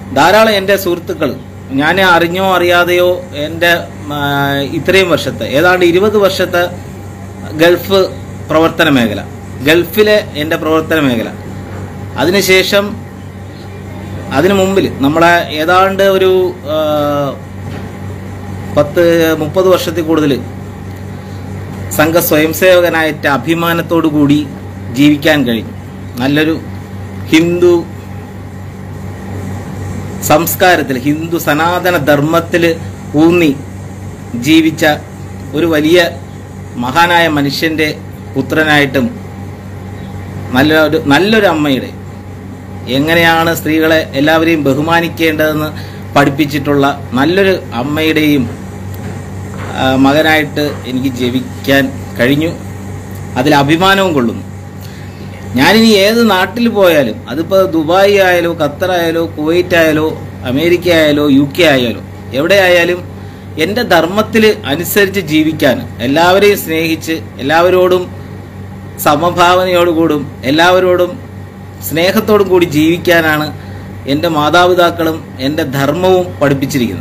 ധാരാളം എൻ്റെ സുഹൃത്തുക്കൾ ഞാൻ അറിഞ്ഞോ അറിയാതെയോ എൻ്റെ ആ, ഇത്രയും വർഷത്തെ ഏതാണ്ട് ഇരുപത് വർഷത്തെ ഗൾഫ് പ്രവർത്തന മേഖല ഗൾഫിലെ എൻ്റെ പ്രവർത്തന മേഖല അതിനുശേഷം അതിനു മുമ്പിൽ നമ്മളെ ഏതാണ്ട് ഒരു ആ, പത്ത് മുപ്പത് വർഷത്തിൽ കൂടുതൽ സംഘ സ്വയംസേവകനായിട്ട് അഭിമാനത്തോടു കൂടി ജീവിക്കാൻ കഴിഞ്ഞു നല്ലൊരു ഹിന്ദു സംസ്കാരത്തിൽ ഹിന്ദു സനാതന ധർമ്മത്തിൽ ഊന്നി ജീവിച്ച ഒരു വലിയ മഹാനായ മനുഷ്യന്റെ പുത്രനായിട്ടും നല്ലൊരു നല്ലൊരു അമ്മയുടെ എങ്ങനെയാണ് സ്ത്രീകളെ എല്ലാവരെയും ബഹുമാനിക്കേണ്ടതെന്ന് പഠിപ്പിച്ചിട്ടുള്ള നല്ലൊരു അമ്മയുടെയും ആ, മകനായിട്ട് എനിക്ക് ജപിക്കാൻ കഴിഞ്ഞു അതിൽ അഭിമാനവും കൊള്ളുന്നു ഞാനിനി ഏത് നാട്ടിൽ പോയാലും അതിപ്പോൾ ദുബായ് ആയാലോ ഖത്തർ ആയാലോ കുവൈറ്റ് ആയാലോ അമേരിക്ക ആയാലോ യു കെ ആയാലോ എവിടെ ആയാലും എൻ്റെ ധർമ്മത്തിൽ അനുസരിച്ച് ജീവിക്കാൻ എല്ലാവരെയും സ്നേഹിച്ച് എല്ലാവരോടും സമഭാവനയോടുകൂടും എല്ലാവരോടും സ്നേഹത്തോടും കൂടി ജീവിക്കാനാണ് എൻ്റെ മാതാപിതാക്കളും എൻ്റെ ധർമ്മവും പഠിപ്പിച്ചിരിക്കുന്നത്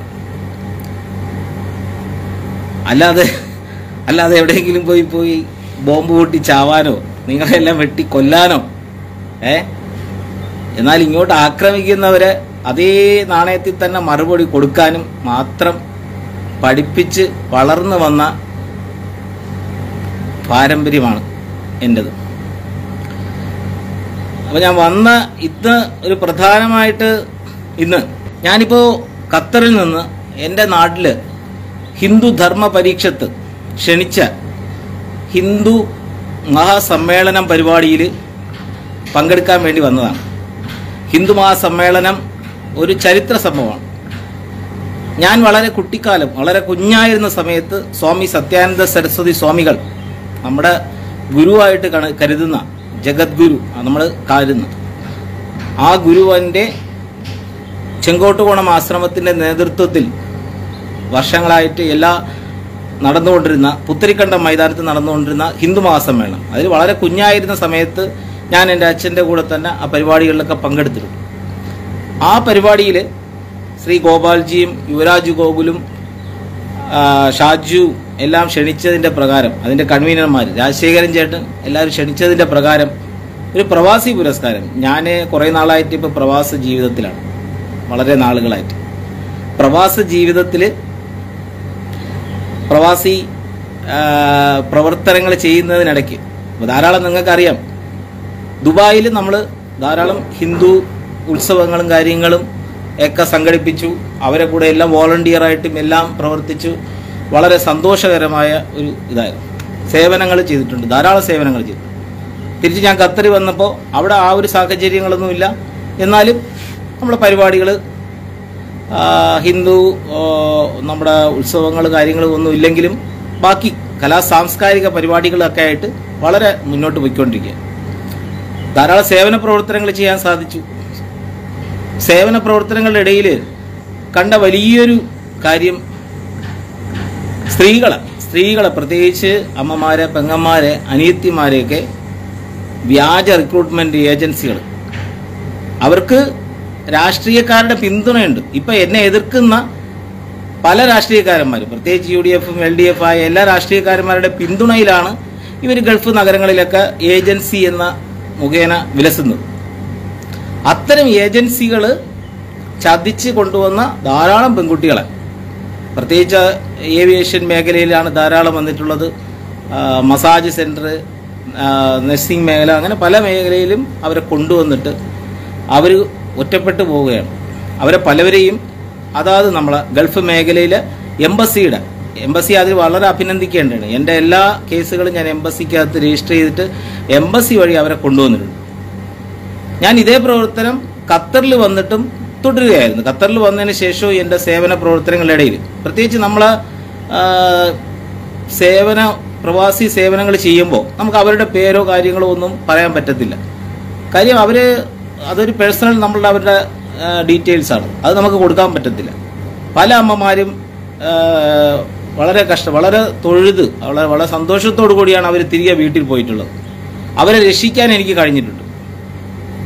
അല്ലാതെ അല്ലാതെ എവിടെയെങ്കിലും പോയി പോയി ബോംബ് പൊട്ടി ചാവാനോ നിങ്ങളെല്ലാം വെട്ടി കൊല്ലാനോ ഏ എന്നാൽ ഇങ്ങോട്ട് ആക്രമിക്കുന്നവരെ അതേ നാണയത്തിൽ തന്നെ മറുപടി കൊടുക്കാനും മാത്രം പഠിപ്പിച്ച് വളർന്നു വന്ന പാരമ്പര്യമാണ് എൻ്റെത് അപ്പോൾ ഞാൻ വന്ന ഇന്ന് ഒരു പ്രധാനമായിട്ട് ഇന്ന് ഞാനിപ്പോൾ ഖത്തറിൽ നിന്ന് എൻ്റെ നാട്ടിൽ ഹിന്ദു ധർമ്മ പരീക്ഷത്ത് ക്ഷണിച്ച ഹിന്ദു മഹാസമ്മേളനം പരിപാടിയിൽ പങ്കെടുക്കാൻ വേണ്ടി വന്നതാണ് ഹിന്ദു മഹാസമ്മേളനം ഒരു ചരിത്ര സംഭവമാണ് ഞാൻ വളരെ കുട്ടിക്കാലം വളരെ കുഞ്ഞായിരുന്ന സമയത്ത് സ്വാമി സത്യാനന്ദ സരസ്വതി സ്വാമികൾ നമ്മുടെ ഗുരുവായിട്ട് കണ- കരുതുന്ന ജഗദ്ഗുരു നമ്മൾ കരുതുന്ന ആ ഗുരുവൻ്റെ ചെങ്കോട്ടുകോണം ആശ്രമത്തിൻ്റെ നേതൃത്വത്തിൽ വർഷങ്ങളായിട്ട് എല്ലാ നടന്നുകൊണ്ടിരുന്ന പുത്തരിക്കണ്ടം മൈതാനത്ത് നടന്നുകൊണ്ടിരുന്ന ഹിന്ദു മഹാസമ്മേളനം അതിൽ വളരെ കുഞ്ഞായിരുന്ന സമയത്ത് ഞാൻ എൻ്റെ അച്ഛൻ്റെ കൂടെ തന്നെ ആ പരിപാടികളിലൊക്കെ പങ്കെടുത്തിട്ടുണ്ട് ആ പരിപാടിയിൽ ശ്രീ ഗോപാൽജിയും യുവരാജ് ഗോകുലും ആ, ഷാജു എല്ലാം ക്ഷണിച്ചതിൻ്റെ പ്രകാരം അതിൻ്റെ കൺവീനർമാർ രാജശേഖരൻ ചേട്ടൻ എല്ലാവരും ക്ഷണിച്ചതിൻ്റെ പ്രകാരം ഒരു പ്രവാസി പുരസ്കാരം ഞാൻ കുറേ നാളായിട്ട് ഇപ്പോൾ പ്രവാസ ജീവിതത്തിലാണ് വളരെ നാളുകളായിട്ട് പ്രവാസ ജീവിതത്തിൽ പ്രവാസി പ്രവർത്തനങ്ങൾ ചെയ്യുന്നതിനിടയ്ക്ക് ഇപ്പോൾ ധാരാളം നിങ്ങൾക്കറിയാം ദുബായിൽ നമ്മൾ ധാരാളം ഹിന്ദു ഉത്സവങ്ങളും കാര്യങ്ങളും ഒക്കെ സംഘടിപ്പിച്ചു അവരെ കൂടെ എല്ലാം വോളണ്ടിയറായിട്ടും എല്ലാം പ്രവർത്തിച്ചു വളരെ സന്തോഷകരമായ ഒരു ഇതായിരുന്നു സേവനങ്ങൾ ചെയ്തിട്ടുണ്ട് ധാരാളം സേവനങ്ങൾ ചെയ്തു തിരിച്ച് ഞാൻ ഖത്തറിൽ വന്നപ്പോൾ അവിടെ ആ ഒരു സാഹചര്യങ്ങളൊന്നുമില്ല എന്നാലും നമ്മുടെ പരിപാടികൾ ഹിന്ദു ആ, നമ്മുടെ ഉത്സവങ്ങൾ കാര്യങ്ങൾ ഒന്നും ഇല്ലെങ്കിലും ബാക്കി കലാ സാംസ്കാരിക പരിപാടികളൊക്കെ ആയിട്ട് വളരെ മുന്നോട്ട് പോയിക്കൊണ്ടിരിക്കുക ധാരാളം സേവന പ്രവർത്തനങ്ങൾ ചെയ്യാൻ സാധിച്ചു സേവന പ്രവർത്തനങ്ങളുടെ ഇടയിൽ കണ്ട വലിയൊരു കാര്യം സ്ത്രീകളെ സ്ത്രീകളെ പ്രത്യേകിച്ച് അമ്മമാരെ പെങ്ങന്മാരെ അനിയത്തിമാരെയൊക്കെ വ്യാജ റിക്രൂട്ട്മെന്റ് ഏജൻസികൾ അവർക്ക് രാഷ്ട്രീയക്കാരുടെ പിന്തുണയുണ്ട് ഇപ്പൊ എന്നെ എതിർക്കുന്ന പല രാഷ്ട്രീയക്കാരന്മാരും പ്രത്യേകിച്ച് യു ഡി എഫും എൽ ഡി എഫ് ആയ എല്ലാ രാഷ്ട്രീയക്കാരന്മാരുടെ പിന്തുണയിലാണ് ഇവർ ഗൾഫ് നഗരങ്ങളിലൊക്കെ ഏജൻസി എന്ന മുഖേന വിലസുന്നത് അത്തരം ഏജൻസികൾ ചതിച്ച് കൊണ്ടുവന്ന ധാരാളം പെൺകുട്ടികളെ പ്രത്യേകിച്ച് ഏവിയേഷൻ മേഖലയിലാണ് ധാരാളം വന്നിട്ടുള്ളത് ആ, മസാജ് സെൻറ്റർ നഴ്സിംഗ് മേഖല അങ്ങനെ പല മേഖലയിലും അവരെ കൊണ്ടുവന്നിട്ട് അവർ ഒറ്റപ്പെട്ടു പോവുകയാണ് അവരെ പലവരെയും അതാത് നമ്മളെ ഗൾഫ് മേഖലയിലെ എംബസിയുടെ എംബസി അതിൽ വളരെ അഭിനന്ദിക്കേണ്ടതാണ് എൻ്റെ എല്ലാ കേസുകളും ഞാൻ എംബസിക്കകത്ത് രജിസ്റ്റർ ചെയ്തിട്ട് എംബസി വഴി അവരെ കൊണ്ടുവന്നിട്ടുണ്ട് ഞാൻ ഇതേ പ്രവർത്തനം ഖത്തറിൽ വന്നിട്ടും തുടരുകയായിരുന്നു ഖത്തറിൽ വന്നതിന് ശേഷവും എൻ്റെ സേവന പ്രവർത്തനങ്ങളുടെ ഇടയിൽ പ്രത്യേകിച്ച് നമ്മൾ സേവന പ്രവാസി സേവനങ്ങൾ ചെയ്യുമ്പോൾ നമുക്ക് അവരുടെ പേരോ കാര്യങ്ങളോ ഒന്നും പറയാൻ പറ്റത്തില്ല കാര്യം അവർ അതൊരു പേഴ്സണൽ നമ്മളുടെ അവരുടെ ഡീറ്റെയിൽസ് ആണ് അത് നമുക്ക് കൊടുക്കാൻ പറ്റത്തില്ല പല അമ്മമാരും ആ, വളരെ കഷ്ടം വളരെ തൊഴുത് വളരെ വളരെ സന്തോഷത്തോടു കൂടിയാണ് അവർ തിരികെ വീട്ടിൽ പോയിട്ടുള്ളത് അവരെ രക്ഷിക്കാൻ എനിക്ക് കഴിഞ്ഞിട്ടുണ്ട്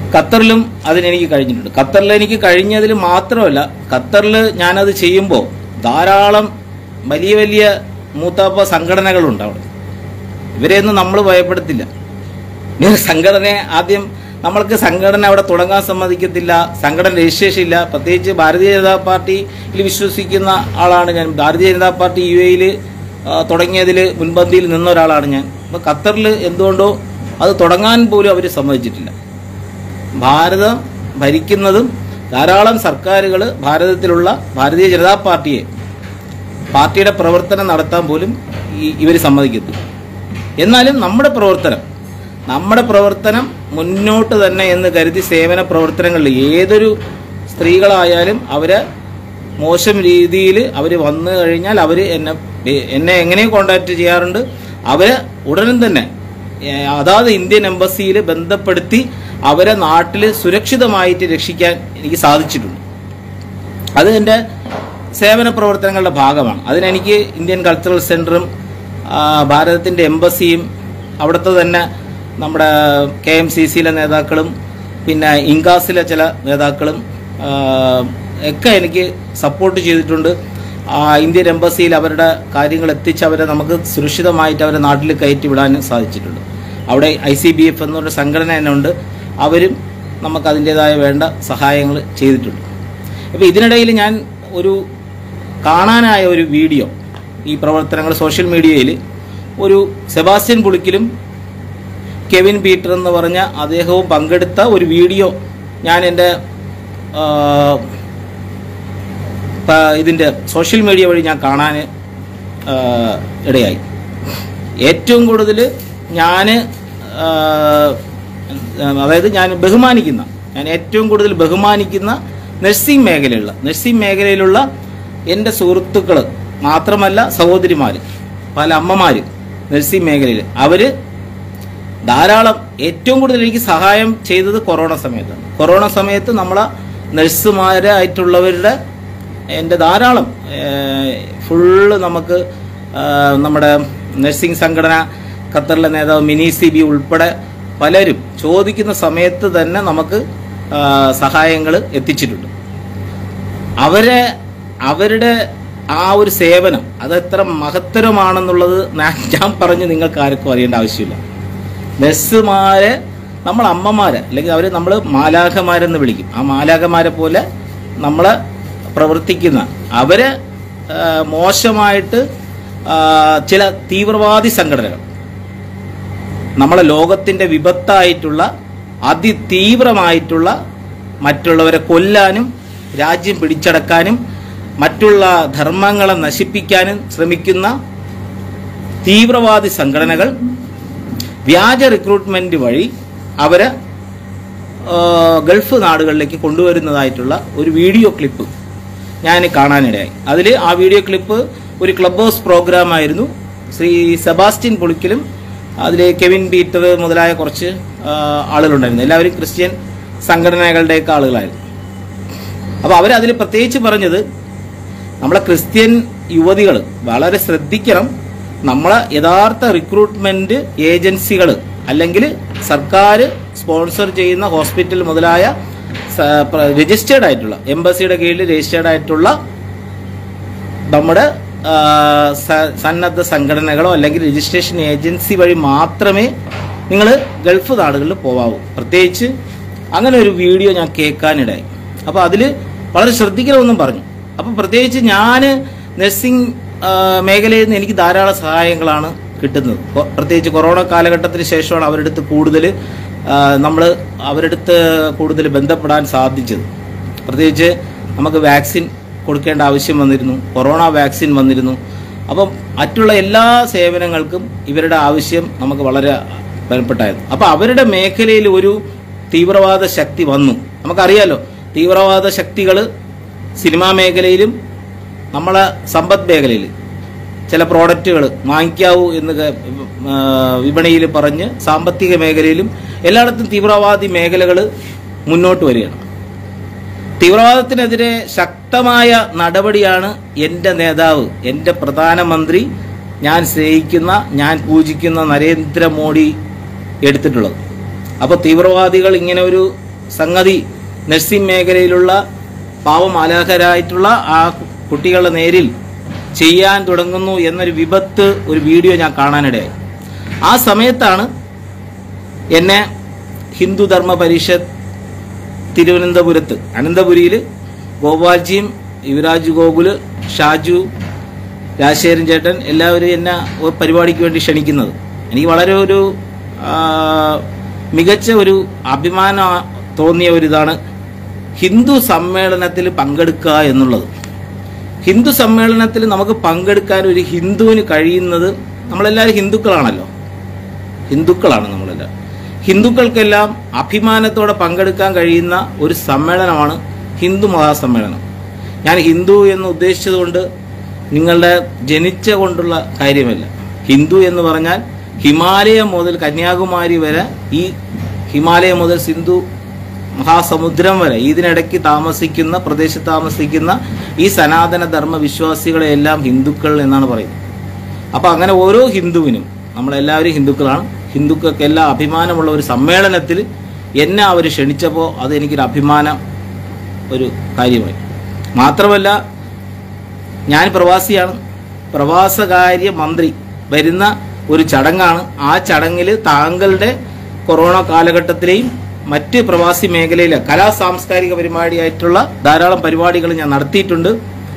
ഖത്തറിലും അതിനെനിക്ക് കഴിഞ്ഞിട്ടുണ്ട് ഖത്തറിൽ എനിക്ക് കഴിഞ്ഞതിൽ മാത്രമല്ല ഖത്തറിൽ ഞാനത് ചെയ്യുമ്പോൾ ധാരാളം വലിയ വലിയ മൂത്താപ്പ സംഘടനകളുണ്ട് അവിടെ ഇവരെയൊന്നും നമ്മൾ ഭയപ്പെടുത്തില്ല ഇവർ സംഘടനയെ ആദ്യം നമ്മൾക്ക് സംഘടന അവിടെ തുടങ്ങാൻ സമ്മതിക്കത്തില്ല സംഘടന രജിസ്ട്രേഷൻ ഇല്ല പ്രത്യേകിച്ച് ഭാരതീയ ജനതാ പാർട്ടിയിൽ വിശ്വസിക്കുന്ന ആളാണ് ഞാൻ ഭാരതീയ ജനതാ പാർട്ടി യു എയിൽ തുടങ്ങിയതിൽ മുൻപന്തിയിൽ നിന്ന ഒരാളാണ് ഞാൻ അപ്പോൾ ഖത്തറിൽ എന്തുകൊണ്ടോ അത് തുടങ്ങാൻ പോലും അവർ സമ്മതിച്ചിട്ടില്ല ഭാരതം ഭരിക്കുന്നതും ധാരാളം സർക്കാരുകൾ ഭാരതത്തിലുള്ള ഭാരതീയ ജനതാ പാർട്ടിയെ പാർട്ടിയുടെ പ്രവർത്തനം നടത്താൻ പോലും ഇവർ സമ്മതിക്കത്തില്ല എന്നാലും നമ്മുടെ പ്രവർത്തനം നമ്മുടെ പ്രവർത്തനം മുന്നോട്ട് തന്നെ എന്ന് കരുതി സേവന പ്രവർത്തനങ്ങളിൽ ഏതൊരു സ്ത്രീകളായാലും അവരെ മോശം രീതിയിൽ അവർ വന്നു കഴിഞ്ഞാൽ അവർ എന്നെ എന്നെ എങ്ങനെ കോണ്ടാക്ട് ചെയ്യാറുണ്ട് അവരെ ഉടനെ തന്നെ ഏഹ്, അതാത് ഇന്ത്യൻ എംബസിയിൽ ബന്ധപ്പെടുത്തി അവരെ നാട്ടിൽ സുരക്ഷിതമായിട്ട് രക്ഷിക്കാൻ എനിക്ക് സാധിച്ചിട്ടുണ്ട് അത് എൻ്റെ സേവന പ്രവർത്തനങ്ങളുടെ ഭാഗമാണ് അതിനെനിക്ക് ഇന്ത്യൻ കൾച്ചറൽ സെൻറ്ററും ഭാരതത്തിൻ്റെ എംബസിയും അവിടുത്തെ തന്നെ നമ്മുടെ കെ എം സി സിയിലെ നേതാക്കളും പിന്നെ ഇൻകാസിലെ ചില നേതാക്കളും ആ, ഒക്കെ എനിക്ക് സപ്പോർട്ട് ചെയ്തിട്ടുണ്ട് ആ, ഇന്ത്യൻ എംബസിയിൽ അവരുടെ കാര്യങ്ങൾ എത്തിച്ച് അവരെ നമുക്ക് സുരക്ഷിതമായിട്ട് അവരെ നാട്ടിൽ കയറ്റി വിടാൻ സാധിച്ചിട്ടുണ്ട് അവിടെ ഐ സി ബി എഫ് എന്നൊരു സംഘടന തന്നെ ഉണ്ട് അവരും നമുക്ക് അതിൻ്റെതായ വേണ്ട സഹായങ്ങൾ ചെയ്തിട്ടുണ്ട് അപ്പോൾ ഇതിനിടയിൽ ഞാൻ ഒരു കാണാനായ ഒരു വീഡിയോ ഈ പ്രവർത്തനങ്ങൾ സോഷ്യൽ മീഡിയയിൽ ഒരു സെബാസ്റ്റ്യൻ പുളിക്കലും കെവിൻ പീറ്റർ എന്ന് പറഞ്ഞ അദ്ദേഹവും പങ്കെടുത്ത ഒരു വീഡിയോ ഞാൻ എൻ്റെ ആ, പ- ഇതിൻ്റെ സോഷ്യൽ മീഡിയ വഴി ഞാൻ കാണാൻ ആ, ഇടയായി ഏറ്റവും കൂടുതൽ ഞാൻ അതായത് ഞാൻ ബഹുമാനിക്കുന്ന ഞാൻ ഏറ്റവും കൂടുതൽ ബഹുമാനിക്കുന്ന നഴ്സിംഗ് മേഖലയുള്ള നഴ്സിംഗ് മേഖലയിലുള്ള എൻ്റെ സുഹൃത്തുക്കൾ മാത്രമല്ല സഹോദരിമാർ പല അമ്മമാർ നഴ്സിംഗ് മേഖലയിൽ അവർ ധാരാളം ഏറ്റവും കൂടുതൽ എനിക്ക് സഹായം ചെയ്തത് കൊറോണ സമയത്താണ് കൊറോണ സമയത്ത് നമ്മളെ നഴ്സുമാരായിട്ടുള്ളവരുടെ എൻ്റെ ധാരാളം ഫുള്ള് നമുക്ക് ആ, നമ്മുടെ നഴ്സിംഗ് സംഘടന ഖത്തറിലെ നേതാവ് മിനി സി ബി ഉൾപ്പെടെ പലരും ചോദിക്കുന്ന സമയത്ത് തന്നെ നമുക്ക് സഹായങ്ങൾ എത്തിച്ചിട്ടുണ്ട് അവരെ അവരുടെ ആ ഒരു സേവനം അത് എത്ര മഹത്തരമാണെന്നുള്ളത് ഞാൻ ഞാൻ പറഞ്ഞ് നിങ്ങൾക്ക് ആർക്കും അറിയേണ്ട ആവശ്യമില്ല നഴ്സുമാരെ നമ്മൾ അമ്മമാരെ അല്ലെങ്കിൽ അവർ നമ്മൾ മാലാഖമാരെന്ന് വിളിക്കും ആ മാലാഖമാരെ പോലെ നമ്മൾ പ്രവർത്തിക്കുന്ന അവരെ ആ, മോശമായിട്ട് ആ, ചില തീവ്രവാദി സംഘടനകൾ നമ്മളെ ലോകത്തിൻ്റെ വിപത്തായിട്ടുള്ള അതിതീവ്രമായിട്ടുള്ള മറ്റുള്ളവരെ കൊല്ലാനും രാജ്യം പിടിച്ചടക്കാനും മറ്റുള്ള ധർമ്മങ്ങളെ നശിപ്പിക്കാനും ശ്രമിക്കുന്ന തീവ്രവാദി സംഘടനകൾ വ്യാജ റിക്രൂട്ട്മെന്റ് വഴി അവരെ ആ, ഗൾഫ് നാടുകളിലേക്ക് കൊണ്ടുവരുന്നതായിട്ടുള്ള ഒരു വീഡിയോ ക്ലിപ്പ് ഞാൻ കാണാനിടയായി അതിൽ ആ വീഡിയോ ക്ലിപ്പ് ഒരു ക്ലബ് ഹൗസ് പ്രോഗ്രാം ആയിരുന്നു ശ്രീ സെബാസ്റ്റ്യൻ പുളിക്കലും അതിൽ കെവിൻ പീറ്റർ മുതലായ കുറച്ച് ആ, ആളുകളുണ്ടായിരുന്നു എല്ലാവരും ക്രിസ്ത്യൻ സംഘടനകളുടെയൊക്കെ ആളുകളായിരുന്നു അപ്പോൾ അവരതിൽ പ്രത്യേകിച്ച് പറഞ്ഞത് നമ്മളെ ക്രിസ്ത്യൻ യുവതികൾ വളരെ ശ്രദ്ധിക്കണം നമ്മളെ യഥാർത്ഥ റിക്രൂട്ട്മെന്റ് ഏജൻസികൾ അല്ലെങ്കിൽ സർക്കാർ സ്പോൺസർ ചെയ്യുന്ന ഹോസ്പിറ്റൽ മുതലായ രജിസ്റ്റേർഡ് ആയിട്ടുള്ള എംബസിയുടെ കീഴിൽ രജിസ്റ്റേർഡ് ആയിട്ടുള്ള നമ്മുടെ ആ, സ- സന്നദ്ധ സംഘടനകളോ അല്ലെങ്കിൽ രജിസ്ട്രേഷൻ ഏജൻസി വഴി മാത്രമേ നിങ്ങൾ ഗൾഫ് നാടുകളിൽ പോവാവൂ പ്രത്യേകിച്ച് അങ്ങനെ ഒരു വീഡിയോ ഞാൻ കേൾക്കാനിടയായി അപ്പോൾ അതിൽ വളരെ ശ്രദ്ധിക്കണമെന്നും പറഞ്ഞു അപ്പോൾ പ്രത്യേകിച്ച് ഞാൻ നഴ്സിംഗ് മേഖലയിൽ നിന്ന് എനിക്ക് ധാരാളം സഹായങ്ങളാണ് കിട്ടുന്നത് കൊ- പ്രത്യേകിച്ച് കൊറോണ കാലഘട്ടത്തിന് ശേഷമാണ് അവരുടെ അടുത്ത് കൂടുതൽ നമ്മൾ അവരുടെ അടുത്ത് കൂടുതൽ ബന്ധപ്പെടാൻ സാധിച്ചത് പ്രത്യേകിച്ച് നമുക്ക് വാക്സിൻ കൊടുക്കേണ്ട ആവശ്യം വന്നിരുന്നു കൊറോണ വാക്സിൻ വന്നിരുന്നു അപ്പം മറ്റുള്ള എല്ലാ സേവനങ്ങൾക്കും ഇവരുടെ ആവശ്യം നമുക്ക് വളരെ ബലപ്പെട്ടായിരുന്നു അപ്പോൾ അവരുടെ മേഖലയിൽ ഒരു തീവ്രവാദ ശക്തി വന്നു നമുക്കറിയാലോ തീവ്രവാദ ശക്തികൾ സിനിമാ മേഖലയിലും നമ്മളെ സമ്പദ് മേഖലയിൽ ചില പ്രോഡക്റ്റുകൾ വാങ്ങിക്കാവൂ എന്ന് ക- ആ, വിപണിയിൽ പറഞ്ഞ് സാമ്പത്തിക മേഖലയിലും എല്ലായിടത്തും തീവ്രവാദി മേഖലകൾ മുന്നോട്ട് വരികയാണ് തീവ്രവാദത്തിനെതിരെ ശക്തമായ നടപടിയാണ് എൻ്റെ നേതാവ് എൻ്റെ പ്രധാനമന്ത്രി ഞാൻ സ്നേഹിക്കുന്ന ഞാൻ പൂജിക്കുന്ന നരേന്ദ്രമോദി എടുത്തിട്ടുള്ളത് അപ്പോൾ തീവ്രവാദികൾ ഇങ്ങനെ ഒരു സംഗതി നഴ്സിംഗ് മേഖലയിലുള്ള പാവമാലാഹരായിട്ടുള്ള ആ കുട്ടികളുടെ നേരിൽ ചെയ്യാൻ തുടങ്ങുന്നു എന്നൊരു വിപത്ത് ഒരു വീഡിയോ ഞാൻ കാണാനിടയായി ആ സമയത്താണ് എന്നെ ഹിന്ദു ധർമ്മ പരിഷത്ത് തിരുവനന്തപുരത്ത് അനന്തപുരിയിൽ ഗോപാൽജിയും യുവരാജ് ഗോകുല് ഷാജു രാജശേഖരൻ ചേട്ടൻ എല്ലാവരും എന്നെ ഒരു പരിപാടിക്ക് വേണ്ടി ക്ഷണിക്കുന്നത് എനിക്ക് വളരെ ഒരു ആ, മികച്ച ഒരു അഭിമാനം തോന്നിയ ഒരു ഇതാണ് ഹിന്ദു സമ്മേളനത്തിൽ പങ്കെടുക്കുക എന്നുള്ളത് ഹിന്ദു സമ്മേളനത്തിൽ നമുക്ക് പങ്കെടുക്കാൻ ഒരു ഹിന്ദുവിന് കഴിയുന്നത് നമ്മളെല്ലാവരും ഹിന്ദുക്കളാണല്ലോ ഹിന്ദുക്കളാണ് നമ്മളെല്ലാം ഹിന്ദുക്കൾക്കെല്ലാം അഭിമാനത്തോടെ പങ്കെടുക്കാൻ കഴിയുന്ന ഒരു സമ്മേളനമാണ് ഹിന്ദു മഹാസമ്മേളനം ഞാൻ ഹിന്ദു എന്ന് ഉദ്ദേശിച്ചതുകൊണ്ട് നിങ്ങളുടെ ജനിച്ച കൊണ്ടുള്ള കാര്യമല്ല ഹിന്ദു എന്ന് പറഞ്ഞാൽ ഹിമാലയം മുതൽ കന്യാകുമാരി വരെ ഈ ഹിമാലയം മുതൽ സിന്ധു മഹാസമുദ്രം വരെ ഇതിനിടയ്ക്ക് താമസിക്കുന്ന പ്രദേശത്ത് താമസിക്കുന്ന ഈ സനാതന ധർമ്മ വിശ്വാസികളെയെല്ലാം ഹിന്ദുക്കൾ എന്നാണ് പറയുന്നത് അപ്പൊ അങ്ങനെ ഓരോ ഹിന്ദുവിനും നമ്മളെല്ലാവരും ഹിന്ദുക്കളാണ് ഹിന്ദുക്കൾക്കെല്ലാം അഭിമാനമുള്ള ഒരു സമ്മേളനത്തിൽ എന്നെ അവർ ക്ഷണിച്ചപ്പോൾ അത് എനിക്കൊരു അഭിമാനം ഒരു കാര്യമായി മാത്രമല്ല ഞാൻ പ്രവാസിയാണ് പ്രവാസകാര്യ മന്ത്രി വരുന്ന ഒരു ചടങ്ങാണ് ആ ചടങ്ങിൽ താങ്കളുടെ കൊറോണ കാലഘട്ടത്തിലെയും മറ്റ് പ്രവാസി മേഖലയിലെ കലാ സാംസ്കാരിക പരിപാടിയായിട്ടുള്ള ധാരാളം പരിപാടികൾ ഞാൻ നടത്തിയിട്ടുണ്ട്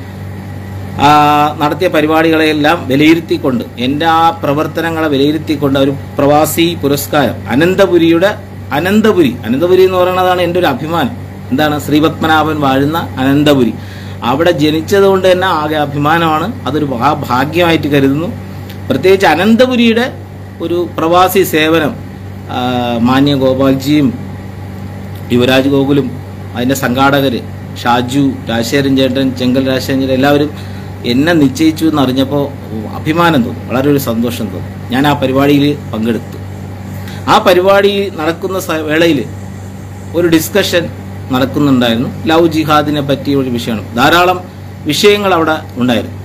ആ, നടത്തിയ പരിപാടികളെല്ലാം വിലയിരുത്തിക്കൊണ്ട് എൻ്റെ ആ പ്രവർത്തനങ്ങളെ വിലയിരുത്തിക്കൊണ്ട് ഒരു പ്രവാസി പുരസ്കാരം അനന്തപുരിയുടെ അനന്തപുരി അനന്തപുരി എന്ന് പറയുന്നതാണ് എൻ്റെ ഒരു അഭിമാനം എന്താണ് ശ്രീപത്മനാഭൻ വാഴുന്ന അനന്തപുരി അവിടെ ജനിച്ചത് കൊണ്ട് തന്നെ ആകെ അഭിമാനമാണ് അതൊരു ആ ഭാഗ്യമായിട്ട് കരുതുന്നു പ്രത്യേകിച്ച് അനന്തപുരിയുടെ ഒരു പ്രവാസി സേവനം ആ, മാന്യ ഗോപാൽജിയും യുവരാജ് ഗോകുലും അതിൻ്റെ സംഘാടകർ ഷാജു രാജശേഖരൻ ചേട്ടൻ ചെങ്കൽ രാജശേഖരൻ ചേട്ടൻ എല്ലാവരും എന്നെ നിശ്ചയിച്ചു എന്ന് അറിഞ്ഞപ്പോൾ അഭിമാനം തോന്നി വളരെ ഒരു സന്തോഷം തോന്നി ഞാൻ ആ പരിപാടിയിൽ പങ്കെടുത്തു ആ പരിപാടി നടക്കുന്ന വേളയിൽ ഒരു ഡിസ്കഷൻ നടക്കുന്നുണ്ടായിരുന്നു ലവ് ജിഹാദിനെ പറ്റിയ ഒരു വിഷയമാണ് ധാരാളം വിഷയങ്ങൾ അവിടെ ഉണ്ടായിരുന്നു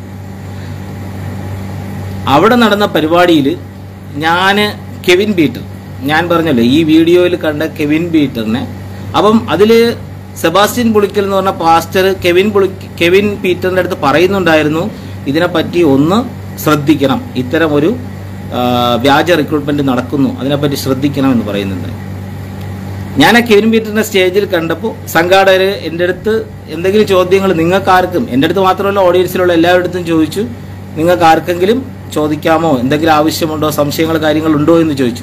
അവിടെ നടന്ന പരിപാടിയിൽ ഞാൻ കെവിൻ പീറ്റർ ഞാൻ പറഞ്ഞല്ലോ ഈ വീഡിയോയിൽ കണ്ട കെവിൻ പീറ്ററിനെ അപ്പം അതിൽ സെബാസ്റ്റ്യൻ പുളിക്കൽ എന്ന് പറഞ്ഞ പാസ്റ്റർ കെവിൻ പുളി കെവിൻ പീറ്ററിൻ്റെ അടുത്ത് പറയുന്നുണ്ടായിരുന്നു ഇതിനെപ്പറ്റി ഒന്ന് ശ്രദ്ധിക്കണം ഇത്തരം ഒരു ആ, വ്യാജ റിക്രൂട്ട്മെന്റ് നടക്കുന്നു അതിനെപ്പറ്റി ശ്രദ്ധിക്കണം എന്ന് പറയുന്നുണ്ട് ഞാൻ ആ കെവിൻ പീറ്ററിന്റെ സ്റ്റേജിൽ കണ്ടപ്പോൾ സംഘാടകർ എൻ്റെ അടുത്ത് എന്തെങ്കിലും ചോദ്യങ്ങൾ നിങ്ങൾക്കാർക്കും എൻ്റെ അടുത്ത് മാത്രമല്ല ഓഡിയൻസിലുള്ള എല്ലാവരുടെ അടുത്തും ചോദിച്ചു നിങ്ങൾക്ക് ആർക്കെങ്കിലും ചോദിക്കാമോ എന്തെങ്കിലും ആവശ്യമുണ്ടോ സംശയങ്ങൾ കാര്യങ്ങളുണ്ടോ എന്ന് ചോദിച്ചു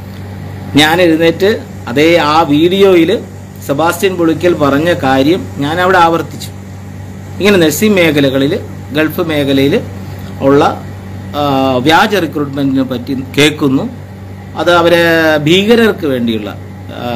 ഞാൻ എഴുന്നേറ്റ് അതേ ആ വീഡിയോയിൽ സെബാസ്റ്റ്യൻ പുളിക്കൽ പറഞ്ഞ കാര്യം ഞാൻ അവിടെ ആവർത്തിച്ചു ഇങ്ങനെ നഴ്സിംഗ് മേഖലകളിൽ ഗൾഫ് മേഖലയിൽ ഉള്ള ആ, വ്യാജ റിക്രൂട്ട്മെന്റിനെ പറ്റി കേൾക്കുന്നു അത് അവരെ ഭീകരർക്ക് വേണ്ടിയുള്ള ആ,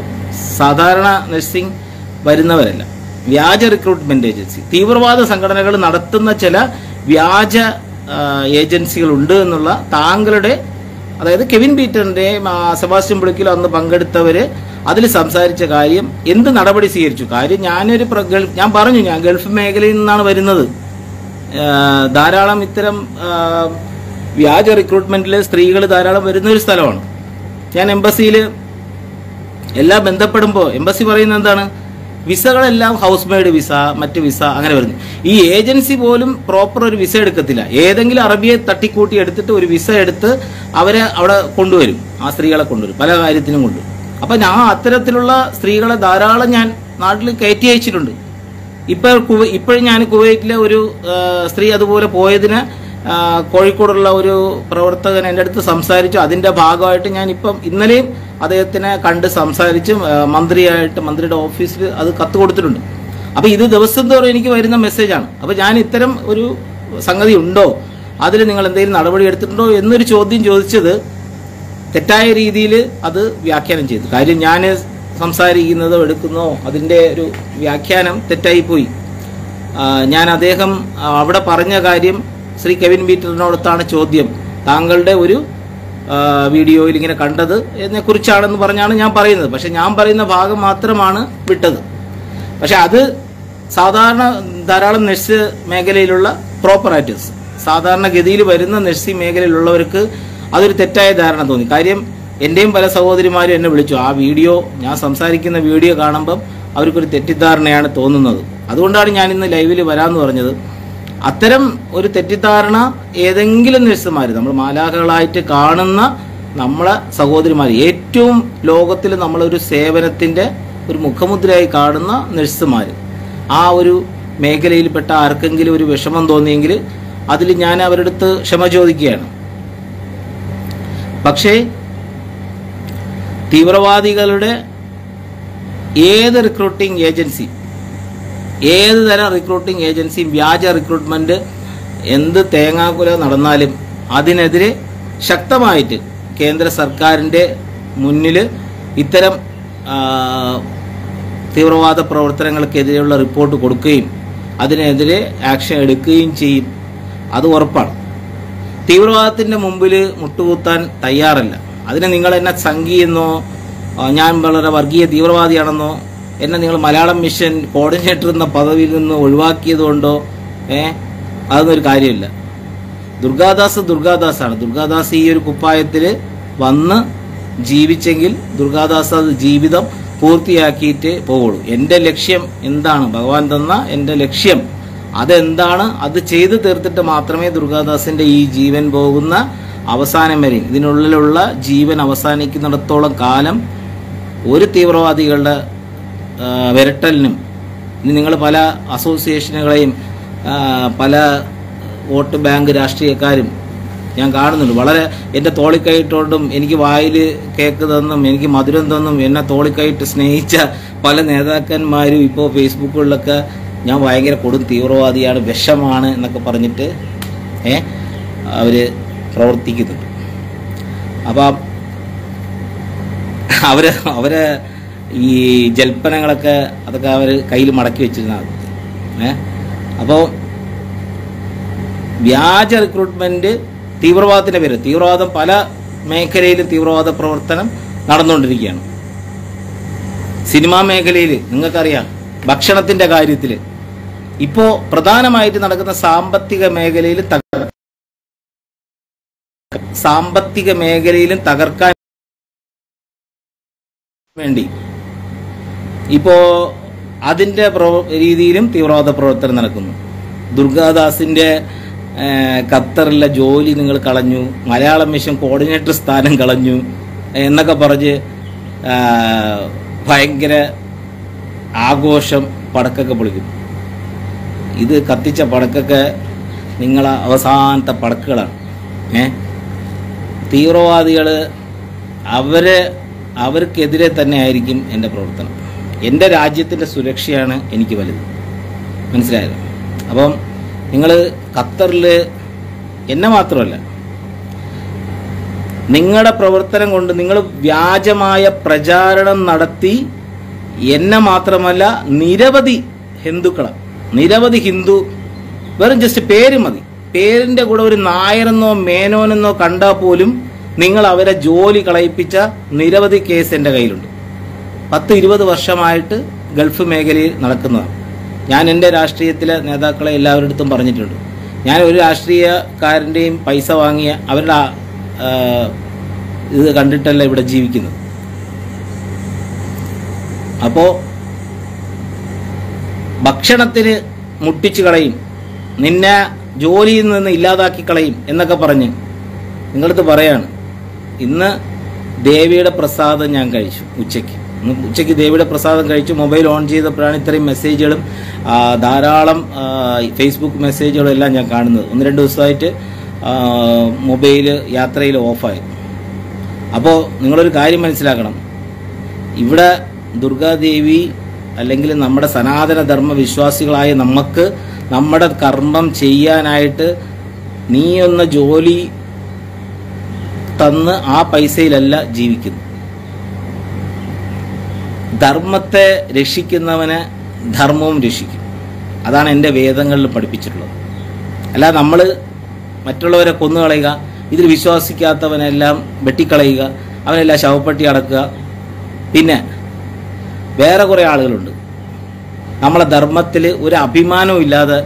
സാധാരണ നഴ്സിംഗ് വരുന്നവരല്ല വ്യാജ റിക്രൂട്ട്മെന്റ് ഏജൻസി തീവ്രവാദ സംഘടനകൾ നടത്തുന്ന ചില വ്യാജ ആ, ഏജൻസികളുണ്ട് എന്നുള്ള താങ്കളുടെ അതായത് കെവിൻ പീറ്ററിന്റെയും ആ, സെബാസ്റ്റ്യൻ പുളിക്കലും അന്ന് പങ്കെടുത്തവര് അതിൽ സംസാരിച്ച കാര്യം എന്ത് നടപടി സ്വീകരിച്ചു കാര്യം ഞാനൊരു പ്ര- ഗൾഫ് ഞാൻ പറഞ്ഞു ഞാൻ ഗൾഫ് മേഖലയിൽ നിന്നാണ് വരുന്നത് ആ, ധാരാളം ഇത്തരം ആ, വ്യാജ റിക്രൂട്ട്മെന്റിൽ സ്ത്രീകൾ ധാരാളം വരുന്ന ഒരു സ്ഥലമാണ് ഞാൻ എംബസിയിൽ എല്ലാം ബന്ധപ്പെടുമ്പോൾ എംബസി പറയുന്നത് എന്താണ് വിസകളെല്ലാം ഹൗസ് മെയ്ഡ് വിസ മറ്റ് വിസ അങ്ങനെ വരുന്നു ഈ ഏജൻസി പോലും പ്രോപ്പർ ഒരു വിസ എടുക്കത്തില്ല ഏതെങ്കിലും അറബിയെ തട്ടിക്കൂട്ടി എടുത്തിട്ട് ഒരു വിസ എടുത്ത് അവരെ അവിടെ കൊണ്ടുവരും ആ സ്ത്രീകളെ കൊണ്ടുവരും പല കാര്യത്തിനും കൊണ്ടുവരും അപ്പൊ ഞാൻ അത്തരത്തിലുള്ള സ്ത്രീകളെ ധാരാളം ഞാൻ നാട്ടിൽ കയറ്റി അയച്ചിട്ടുണ്ട് ഇപ്പൊ കുവ- ഇപ്പോഴും ഞാൻ കുവൈറ്റിലെ ഒരു ആ, സ്ത്രീ അതുപോലെ പോയതിന് ആ, കോഴിക്കോടുള്ള ഒരു പ്രവർത്തകൻ എൻ്റെ അടുത്ത് സംസാരിച്ചു അതിന്റെ ഭാഗമായിട്ട് ഞാൻ ഇപ്പം ഇന്നലെയും അദ്ദേഹത്തിനെ കണ്ട് സംസാരിച്ച് ആ, മന്ത്രിയായിട്ട് മന്ത്രിയുടെ ഓഫീസിൽ അത് കത്ത് കൊടുത്തിട്ടുണ്ട് അപ്പൊ ഇത് ദിവസം തോറും എനിക്ക് വരുന്ന മെസ്സേജാണ് അപ്പൊ ഞാൻ ഇത്തരം ഒരു സംഗതി ഉണ്ടോ അതിൽ നിങ്ങൾ എന്തെങ്കിലും നടപടി എടുത്തിട്ടുണ്ടോ എന്നൊരു ചോദ്യം ചോദിച്ചത് തെറ്റായ രീതിയിൽ അത് വ്യാഖ്യാനം ചെയ്തു കാര്യം ഞാൻ സംസാരിക്കുന്നതോ എടുക്കുന്നതോ അതിൻ്റെ ഒരു വ്യാഖ്യാനം തെറ്റായി പോയി ആ, ഞാൻ അദ്ദേഹം ആ, അവിടെ പറഞ്ഞ കാര്യം ശ്രീ കെവിൻ പീറ്ററിനോടത്താണ് ചോദ്യം താങ്കളുടെ ഒരു ആ, വീഡിയോയിൽ ഇങ്ങനെ കണ്ടത് എന്നെ കുറിച്ചാണെന്ന് പറഞ്ഞാണ് ഞാൻ പറയുന്നത് പക്ഷെ ഞാൻ പറയുന്ന ഭാഗം മാത്രമാണ് വിട്ടത് പക്ഷെ അത് സാധാരണ ധാരാളം നഴ്സ് മേഖലയിലുള്ള പ്രോപ്പറേറ്റീവ്സ് സാധാരണഗതിയിൽ വരുന്ന നഴ്സിംഗ് മേഖലയിലുള്ളവർക്ക് അതൊരു തെറ്റായ ധാരണ തോന്നി കാര്യം എൻ്റെയും പല സഹോദരിമാരും എന്നെ വിളിച്ചു ആ വീഡിയോ ഞാൻ സംസാരിക്കുന്ന വീഡിയോ കാണുമ്പം അവർക്കൊരു തെറ്റിദ്ധാരണയാണ് തോന്നുന്നത് അതുകൊണ്ടാണ് ഞാൻ ഇന്ന് ലൈവിൽ വരാമെന്ന് പറഞ്ഞത് അത്തരം ഒരു തെറ്റിദ്ധാരണ ഏതെങ്കിലും നഴ്സുമാർ നമ്മൾ മാലാഖകളായിട്ട് കാണുന്ന നമ്മളെ സഹോദരിമാർ ഏറ്റവും ലോകത്തിൽ നമ്മളൊരു സേവനത്തിൻ്റെ ഒരു മുഖമുദ്രയായി കാണുന്ന നഴ്സുമാർ ആ ഒരു മേഖലയിൽപ്പെട്ട ആർക്കെങ്കിലും ഒരു വിഷമം തോന്നിയെങ്കിൽ അതിൽ ഞാൻ അവരുടെ അടുത്ത് ക്ഷമ ചോദിക്കുകയാണ് പക്ഷേ തീവ്രവാദികളുടെ ഏത് റിക്രൂട്ടിംഗ് ഏജൻസി ഏത് തരം റിക്രൂട്ടിംഗ് ഏജൻസിയും വ്യാജ റിക്രൂട്ട്മെന്റ് എന്ത് തേങ്ങാക്കുല നടന്നാലും അതിനെതിരെ ശക്തമായിട്ട് കേന്ദ്ര സർക്കാരിൻ്റെ മുന്നിൽ ഇത്തരം ആ, തീവ്രവാദ പ്രവർത്തനങ്ങൾക്കെതിരെയുള്ള റിപ്പോർട്ട് കൊടുക്കുകയും അതിനെതിരെ ആക്ഷൻ എടുക്കുകയും ചെയ്യും അത് ഉറപ്പാണ് തീവ്രവാദത്തിന്റെ മുമ്പിൽ മുട്ടുകുത്താൻ തയ്യാറല്ല അതിനെ നിങ്ങൾ എന്നെ സംഘിയെന്നോ ആ, ഞാൻ വളരെ വർഗീയ തീവ്രവാദിയാണെന്നോ എന്നെ നിങ്ങൾ മലയാളം മിഷൻ കോർഡിനേറ്റർ എന്ന പദവിയിൽ നിന്ന് ഒഴിവാക്കിയത് കൊണ്ടോ ഏ അതൊന്നും ഒരു കാര്യമില്ല ദുർഗാദാസ് ദുർഗാദാസാണ് ദുർഗാദാസ് ഈ ഒരു കുപ്പായത്തിൽ വന്ന് ജീവിച്ചെങ്കിൽ ദുർഗാദാസ് അത് ജീവിതം പൂർത്തിയാക്കിയിട്ട് പോവുള്ളൂ എൻ്റെ ലക്ഷ്യം എന്താണ് ഭഗവാൻ തന്ന എൻ്റെ ലക്ഷ്യം അതെന്താണ് അത് ചെയ്തു തീർത്തിട്ട് മാത്രമേ ദുർഗാദാസിന്റെ ഈ ജീവൻ പോകുന്ന അവസാനം വരെ ഇതിനുള്ളിലുള്ള ജീവൻ അവസാനിക്കുന്നിടത്തോളം കാലം ഒരു തീവ്രവാദികളുടെ ആ, വിരട്ടലിനും ഇനി നിങ്ങൾ പല അസോസിയേഷനുകളെയും ആ, പല വോട്ട് ബാങ്ക് രാഷ്ട്രീയക്കാരും ഞാൻ കാണുന്നുണ്ട് വളരെ എൻ്റെ തോളിക്കൈയിട്ടോണ്ടും എനിക്ക് വായിൽ കേക്ക് തന്നും എനിക്ക് മധുരം തന്നും എന്നെ തോളിക്കൈയിട്ട് സ്നേഹിച്ച പല നേതാക്കന്മാരും ഇപ്പോൾ ഫേസ്ബുക്കുകളിലൊക്കെ ഞാൻ ഭയങ്കര കൊടും തീവ്രവാദിയാണ് വിഷമാണ് എന്നൊക്കെ പറഞ്ഞിട്ട് ഏ അവർ പ്രവർത്തിക്കുന്നുണ്ട് അപ്പം അവര് അവര് ഈ ജൽപ്പനങ്ങളൊക്കെ അതൊക്കെ അവർ കയ്യിൽ മടക്കി വെച്ചിരുന്നതാണ് ഏ അപ്പോൾ വ്യാജ റിക്രൂട്ട്മെന്റ് തീവ്രവാദത്തിന്റെ പേര് തീവ്രവാദം പല മേഖലയിലും തീവ്രവാദ പ്രവർത്തനം നടന്നുകൊണ്ടിരിക്കുകയാണ് സിനിമാ മേഖലയിൽ നിങ്ങൾക്കറിയാം ഭക്ഷണത്തിന്റെ കാര്യത്തിൽ ഇപ്പോ പ്രധാനമായിട്ട് നടക്കുന്ന സാമ്പത്തിക മേഖലയിൽ തക- സാമ്പത്തിക മേഖലയിലും തകർക്കാൻ വേണ്ടി ഇപ്പോ അതിന്റെ പ്രവ- രീതിയിലും തീവ്രവാദ പ്രവർത്തനം നടക്കുന്നു ദുർഗാദാസിന്റെ ആ, ഖത്തറിലെ ജോലി നിങ്ങൾ കളഞ്ഞു മലയാളം മിഷൻ കോർഡിനേറ്റർ സ്ഥാനം കളഞ്ഞു എന്നൊക്കെ പറഞ്ഞ് ആ, ഭയങ്കര ആഘോഷം പടക്കൊക്കെ പൊളിക്കും ഇത് കത്തിച്ച പടക്കൊക്കെ നിങ്ങളെ അവസാനത്തെ പടക്കുകളാണ് ഏ തീവ്രവാദികൾ അവരെ അവർക്കെതിരെ തന്നെ ആയിരിക്കും എൻ്റെ പ്രവർത്തനം എൻ്റെ രാജ്യത്തിൻ്റെ സുരക്ഷയാണ് എനിക്ക് വലുത് മനസ്സിലായത് അപ്പം നിങ്ങൾ ഖത്തറിൽ എന്നെ മാത്രമല്ല നിങ്ങളുടെ പ്രവർത്തനം കൊണ്ട് നിങ്ങൾ വ്യാജമായ പ്രചാരണം നടത്തി എന്നെ മാത്രമല്ല നിരവധി ഹിന്ദുക്കളെ നിരവധി ഹിന്ദു വെറും ജസ്റ്റ് പേര് മതി പേരിന്റെ കൂടെ ഒരു നായരെന്നോ മേനോനെന്നോ കണ്ടാൽ പോലും നിങ്ങൾ അവരെ ജോലി കളയിപ്പിച്ച നിരവധി കേസ് എൻ്റെ കയ്യിലുണ്ട് പത്ത് ഇരുപത് വർഷമായിട്ട് ഗൾഫ് മേഖലയിൽ നടക്കുന്നതാണ് ഞാൻ എൻ്റെ രാഷ്ട്രീയത്തിലെ നേതാക്കളെ എല്ലാവരുടെ അടുത്തും പറഞ്ഞിട്ടുണ്ട് ഞാൻ ഒരു രാഷ്ട്രീയക്കാരൻ്റെയും പൈസ വാങ്ങിയ അവരുടെ ആ, ആ, ഇത് കണ്ടിട്ടല്ല ഇവിടെ ജീവിക്കുന്നത് അപ്പോൾ ഭക്ഷണത്തിന് മുട്ടിച്ചു കളയും നിന്നെ ജോലിയിൽ നിന്ന് ഇല്ലാതാക്കി കളയും എന്നൊക്കെ പറഞ്ഞ് നിങ്ങളടുത്ത് പറയാണ് ഇന്ന് ദേവിയുടെ പ്രസാദം ഞാൻ കഴിച്ചു ഉച്ചയ്ക്ക് ഇന്ന് ഉച്ചയ്ക്ക് ദേവിയുടെ പ്രസാദം കഴിച്ചു മൊബൈൽ ഓൺ ചെയ്തപ്പോഴാണ് ഇത്രയും മെസ്സേജുകളും ആ, ധാരാളം ആ, ഫേസ്ബുക്ക് മെസ്സേജുകളും എല്ലാം ഞാൻ കാണുന്നത് ഒന്ന് രണ്ട് ദിവസമായിട്ട് മൊബൈൽ യാത്രയിൽ ഓഫായി അപ്പോൾ നിങ്ങളൊരു കാര്യം മനസ്സിലാക്കണം ഇവിടെ ദുർഗാദേവി അല്ലെങ്കിൽ നമ്മുടെ സനാതന ധർമ്മ വിശ്വാസികളായ നമുക്ക് നമ്മുടെ കർമ്മം ചെയ്യാനായിട്ട് നീ ഒന്ന് ജോലി തന്ന് ആ പൈസയിലല്ല ജീവിക്കുന്നു ധർമ്മത്തെ രക്ഷിക്കുന്നവന് ധർമ്മവും രക്ഷിക്കും അതാണ് എൻ്റെ വേദങ്ങളിൽ പഠിപ്പിച്ചിട്ടുള്ളത് അല്ല നമ്മൾ മറ്റുള്ളവരെ കൊന്നുകളയുക ഇതിൽ വിശ്വസിക്കാത്തവനെല്ലാം വെട്ടിക്കളയുക അവനെല്ലാം ശവപ്പെട്ടി അടക്കുക പിന്നെ വേറെ കുറേ ആളുകളുണ്ട് നമ്മളെ ധർമ്മത്തിൽ ഒരു അഭിമാനവും ഇല്ലാതെ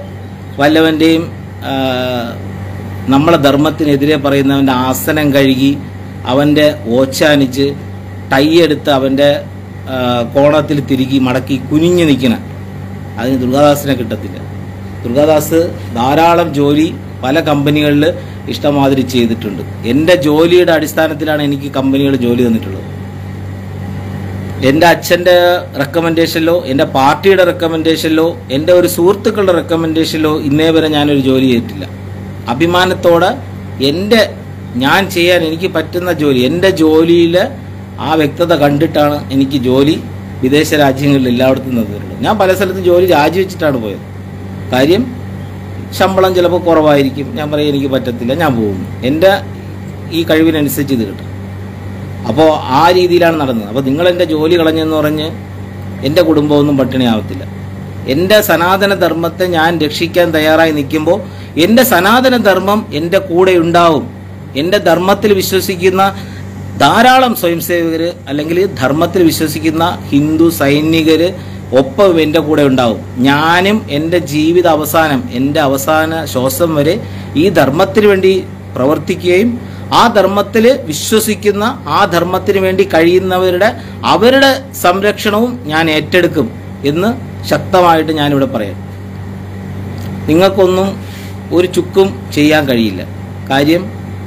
വല്ലവൻ്റെയും നമ്മളെ ധർമ്മത്തിനെതിരെ പറയുന്നവൻ്റെ ആസനം കഴുകി അവൻ്റെ ഓച്ചാനിച്ച് ടൈ എടുത്ത് അവൻ്റെ ആ, കോണത്തിൽ തിരുകി മടക്കി കുനിഞ്ഞു നിൽക്കണ അതിന് ദുർഗാദാസിനെ കിട്ടത്തില്ല ദുർഗാദാസ് ധാരാളം ജോലി പല കമ്പനികളിൽ ഇഷ്ടമാതിരി ചെയ്തിട്ടുണ്ട് എൻ്റെ ജോലിയുടെ അടിസ്ഥാനത്തിലാണ് എനിക്ക് കമ്പനികൾ ജോലി തന്നിട്ടുള്ളത് എൻ്റെ അച്ഛൻ്റെ റെക്കമെൻഡേഷനിലോ എൻ്റെ പാർട്ടിയുടെ റെക്കമെൻഡേഷനിലോ എൻ്റെ ഒരു സുഹൃത്തുക്കളുടെ റെക്കമെൻഡേഷനിലോ ഇന്നേ വരെ ഞാനൊരു ജോലി ചെയ്തിട്ടില്ല അഭിമാനത്തോടെ എൻ്റെ ഞാൻ ചെയ്യാൻ എനിക്ക് പറ്റുന്ന ജോലി എൻ്റെ ജോലിയിൽ ആ വ്യക്തത കണ്ടിട്ടാണ് എനിക്ക് ജോലി വിദേശ രാജ്യങ്ങളിൽ എല്ലായിടത്തും തന്നിട്ടുള്ളത് ഞാൻ പല സ്ഥലത്തും ജോലി രാജിവെച്ചിട്ടാണ് പോയത് കാര്യം ശമ്പളം ചിലപ്പോൾ കുറവായിരിക്കും ഞാൻ പറയും എനിക്ക് പറ്റത്തില്ല ഞാൻ പോകും എൻ്റെ ഈ കഴിവിനനുസരിച്ച് ഇത് കിട്ടും അപ്പോൾ ആ രീതിയിലാണ് നടന്നത് അപ്പോൾ നിങ്ങൾ എൻ്റെ ജോലി കളഞ്ഞെന്ന് പറഞ്ഞ് എൻ്റെ കുടുംബമൊന്നും പട്ടിണിയാവത്തില്ല എൻ്റെ സനാതന ധർമ്മത്തെ ഞാൻ രക്ഷിക്കാൻ തയ്യാറായി നിൽക്കുമ്പോൾ എൻ്റെ സനാതന ധർമ്മം എൻ്റെ കൂടെ ഉണ്ടാവും എൻ്റെ ധർമ്മത്തിൽ വിശ്വസിക്കുന്ന ധാരാളം സ്വയംസേവകർ അല്ലെങ്കിൽ ധർമ്മത്തിൽ വിശ്വസിക്കുന്ന ഹിന്ദു സൈനികർ ഒപ്പം എൻ്റെ കൂടെ ഉണ്ടാവും ഞാനും എൻ്റെ ജീവിത അവസാനം എൻ്റെ അവസാന ശ്വാസം വരെ ഈ ധർമ്മത്തിന് വേണ്ടി പ്രവർത്തിക്കുകയും ആ ധർമ്മത്തിൽ വിശ്വസിക്കുന്ന ആ ധർമ്മത്തിന് വേണ്ടി കഴിയുന്നവരുടെ അവരുടെ സംരക്ഷണവും ഞാൻ ഏറ്റെടുക്കും എന്ന് ശക്തമായിട്ട് ഞാനിവിടെ പറയാം നിങ്ങൾക്കൊന്നും ഒരു ചുക്കും ചെയ്യാൻ കഴിയില്ല കാര്യം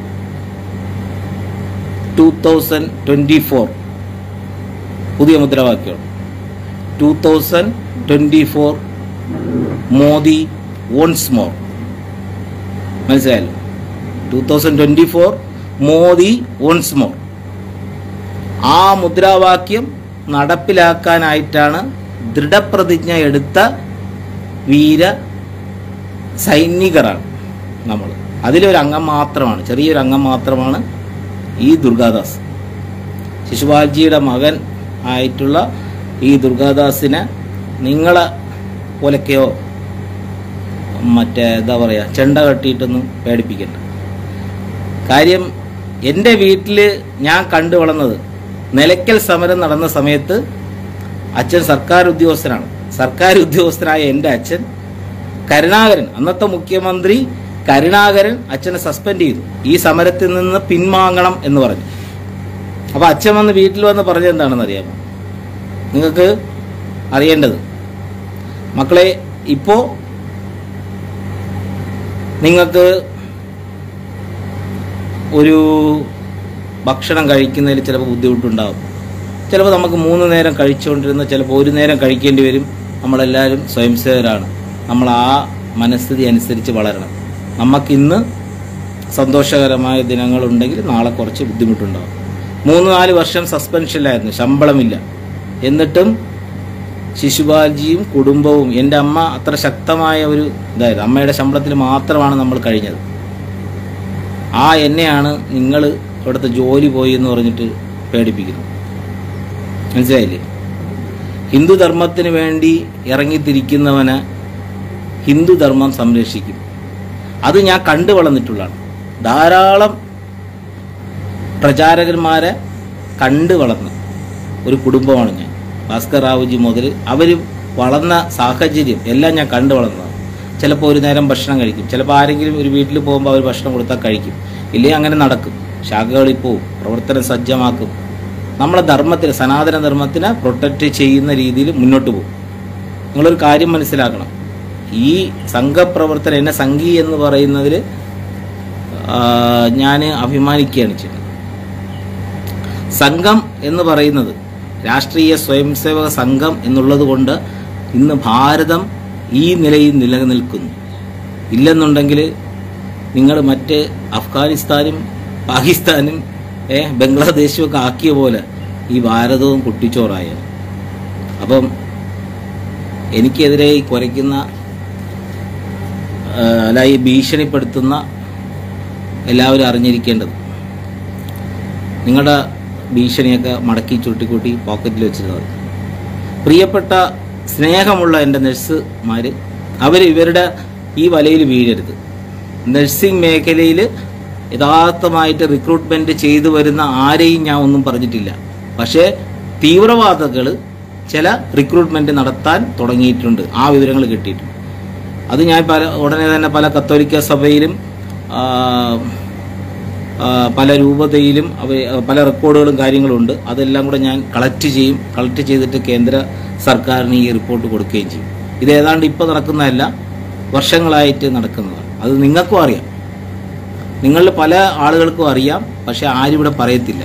ടൂ തൗസൻഡ് ട്വൻറ്റി ഫോർ പുതിയ മുദ്രാവാക്യമാണ് two thousand twenty four Modi once more മനസ്സിലായല്ലോ two thousand twenty four Modi once more ആ മുദ്രാവാക്യം നടപ്പിലാക്കാനായിട്ടാണ് ദൃഢപ്രതിജ്ഞ എടുത്ത വീര സൈനികരാണ് നമ്മൾ അതിലൊരു അംഗം മാത്രമാണ് ചെറിയൊരു അംഗം മാത്രമാണ് ഈ ദുർഗാദാസ് ശിശുപാൽജിയുടെ മകൻ ആയിട്ടുള്ള ഈ ദുർഗാദാസിനെ നിങ്ങളെ പോലൊക്കെയോ മറ്റേ എന്താ പറയുക ചെണ്ട കെട്ടിയിട്ടൊന്നും പേടിപ്പിക്കണ്ട കാര്യം എൻ്റെ വീട്ടിൽ ഞാൻ കണ്ടു വളർന്നത് നിലയ്ക്കൽ സമരം നടന്ന സമയത്ത് അച്ഛൻ സർക്കാർ ഉദ്യോഗസ്ഥനാണ് സർക്കാർ ഉദ്യോഗസ്ഥനായ എൻ്റെ അച്ഛൻ കരുണാകരൻ അന്നത്തെ മുഖ്യമന്ത്രി കരുണാകരൻ അച്ഛനെ സസ്പെൻഡ് ചെയ്തു ഈ സമരത്തിൽ നിന്ന് പിൻവാങ്ങണം എന്ന് പറഞ്ഞു അപ്പോൾ അച്ഛൻ വന്ന് വീട്ടിൽ വന്ന് പറഞ്ഞത് എന്താണെന്ന് അറിയാമോ നിങ്ങൾക്ക് അറിയേണ്ടത് മക്കളെ ഇപ്പോൾ നിങ്ങൾക്ക് ഒരു ഭക്ഷണം കഴിക്കുന്നതിൽ ചിലപ്പോൾ ബുദ്ധിമുട്ടുണ്ടാകും ചിലപ്പോൾ നമുക്ക് മൂന്ന് നേരം കഴിച്ചുകൊണ്ടിരുന്ന ചിലപ്പോൾ ഒരു നേരം കഴിക്കേണ്ടി വരും നമ്മളെല്ലാവരും സ്വയംസേവരാണ് നമ്മൾ ആ മനസ്ഥിതി അനുസരിച്ച് വളരണം നമുക്കിന്ന് സന്തോഷകരമായ ദിനങ്ങളുണ്ടെങ്കിൽ നാളെ കുറച്ച് ബുദ്ധിമുട്ടുണ്ടാകും മൂന്ന് നാല് വർഷം സസ്പെൻഷനിലായിരുന്നു ശമ്പളമില്ല എന്നിട്ടും ശിശുപാൽജിയും കുടുംബവും എൻ്റെ അമ്മ അത്ര ശക്തമായ ഒരു ഇതായത് അമ്മയുടെ ശമ്പളത്തിൽ മാത്രമാണ് നമ്മൾ കഴിഞ്ഞത് ആ എന്നെയാണ് നിങ്ങൾ ഇവിടുത്തെ ജോലി പോയി എന്ന് പറഞ്ഞിട്ട് പേടിപ്പിക്കുന്നത് മനസ്സിലായില്ലേ ഹിന്ദു ധർമ്മത്തിന് വേണ്ടി ഇറങ്ങിത്തിരിക്കുന്നവന് ഹിന്ദു ധർമ്മം സംരക്ഷിക്കും അത് ഞാൻ കണ്ടു വളർന്നിട്ടുള്ളതാണ് ധാരാളം പ്രചാരകന്മാരെ കണ്ടു വളർന്ന ഒരു കുടുംബമാണ് ഞാൻ ഭാസ്കർ റാവുജി മുതൽ അവർ വളർന്ന സാഹചര്യം എല്ലാം ഞാൻ കണ്ടു വളർന്നതാണ് ചിലപ്പോൾ ഒരു നേരം ഭക്ഷണം കഴിക്കും ചിലപ്പോൾ ആരെങ്കിലും ഒരു വീട്ടിൽ പോകുമ്പോൾ അവർ ഭക്ഷണം കൊടുത്താൽ കഴിക്കും ഇല്ലെങ്കിൽ അങ്ങനെ നടക്കും ശാഖകളിൽ പോവും പ്രവർത്തനം സജ്ജമാക്കും നമ്മളെ ധർമ്മത്തിന് സനാതന ധർമ്മത്തിനെ പ്രൊട്ടക്റ്റ് ചെയ്യുന്ന രീതിയിൽ മുന്നോട്ട് പോകും നിങ്ങളൊരു കാര്യം മനസ്സിലാക്കണം ഈ സംഘപ്രവർത്തനം എന്നെ സംഘി എന്ന് പറയുന്നതിൽ ഞാൻ അഭിമാനിക്കുകയാണ് ചെയ്യുന്നത് സംഘം എന്ന് പറയുന്നത് രാഷ്ട്രീയ സ്വയംസേവക സംഘം എന്നുള്ളത് കൊണ്ട് ഇന്ന് ഭാരതം ഈ നിലയിൽ നിലനിൽക്കുന്നു ഇല്ലെന്നുണ്ടെങ്കിൽ നിങ്ങൾ മറ്റ് അഫ്ഗാനിസ്ഥാനും പാകിസ്ഥാനും ഏ ബംഗ്ലാദേശും ഒക്കെ ആക്കിയ പോലെ ഈ ഭാരതവും കുട്ടിച്ചോറായ അപ്പം എനിക്കെതിരെ ഈ കുരയ്ക്കുന്ന ആ, അല്ല ഈ ഭീഷണിപ്പെടുത്തുന്ന എല്ലാവരും അറിഞ്ഞിരിക്കേണ്ടത് നിങ്ങളുടെ ഭീഷണിയൊക്കെ മടക്കി ചുട്ടിക്കൂട്ടി പോക്കറ്റിൽ വെച്ചിരുന്നത് പ്രിയപ്പെട്ട സ്നേഹമുള്ള എൻ്റെ നഴ്സുമാർ അവർ ഇവരുടെ ഈ വലയിൽ വീഴരുത് നഴ്സിംഗ് മേഖലയിൽ യഥാർത്ഥമായിട്ട് റിക്രൂട്ട്മെൻറ്റ് ചെയ്തു വരുന്ന ആരെയും ഞാൻ ഒന്നും പറഞ്ഞിട്ടില്ല പക്ഷേ തീവ്രവാദികൾ ചില റിക്രൂട്ട്മെൻറ്റ് നടത്താൻ തുടങ്ങിയിട്ടുണ്ട് ആ വിവരങ്ങൾ കിട്ടിയിട്ടുണ്ട് അത് ഞാൻ പല ഉടനെ തന്നെ പല കത്തോലിക്ക സഭയിലും ആ, ആ, പല രൂപതയിലും അവ പല റെക്കോർഡുകളും കാര്യങ്ങളും ഉണ്ട് അതെല്ലാം കൂടെ ഞാൻ കളക്ട് ചെയ്യും കളക്ട് ചെയ്തിട്ട് കേന്ദ്ര സർക്കാരിന് ഈ റിപ്പോർട്ട് കൊടുക്കുകയും ചെയ്യും ഇത് ഏതാണ്ട് ഇപ്പോൾ നടക്കുന്നതല്ല വർഷങ്ങളായിട്ട് നടക്കുന്നതാണ് അത് നിങ്ങൾക്കും അറിയാം നിങ്ങളിൽ പല ആളുകൾക്കും അറിയാം പക്ഷെ ആരും ഇവിടെ പറയത്തില്ല